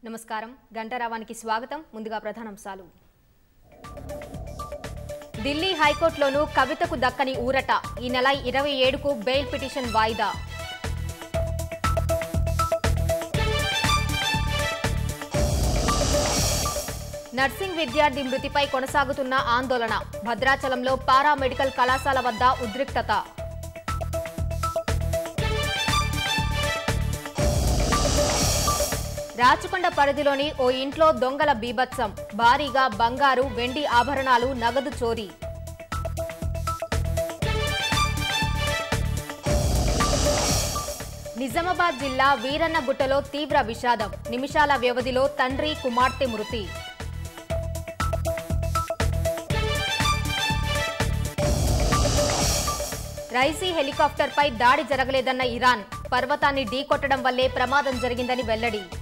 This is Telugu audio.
నమస్కారం గంటారావానికి స్వాగతం ముందుగా ప్రధానాంశాలు ఢిల్లీ హైకోర్టులోనూ కవితకు దక్కని ఊరట ఈ నెల ఇరవై ఏడుకు బెయిల్ పిటిషన్ వాయిదా నర్సింగ్ విద్యార్థి మృతిపై కొనసాగుతున్న ఆందోళన భద్రాచలంలో పారామెడికల్ కళాశాల వద్ద ఉద్రిక్తత రాచకొండ పరిధిలోని ఓ ఇంట్లో దొంగల బీభత్సం భారీగా బంగారు వెండి ఆభరణాలు నగదు చోరీ నిజామాబాద్ జిల్లా వీరన్నగుట్టలో తీవ్ర విషాదం నిమిషాల వ్యవధిలో తండ్రి కుమార్తె మృతి రైసీ హెలికాప్టర్పై దాడి జరగలేదన్న ఇరాన్ పర్వతాన్ని ఢీకొట్టడం వల్లే ప్రమాదం జరిగిందని వెల్లడి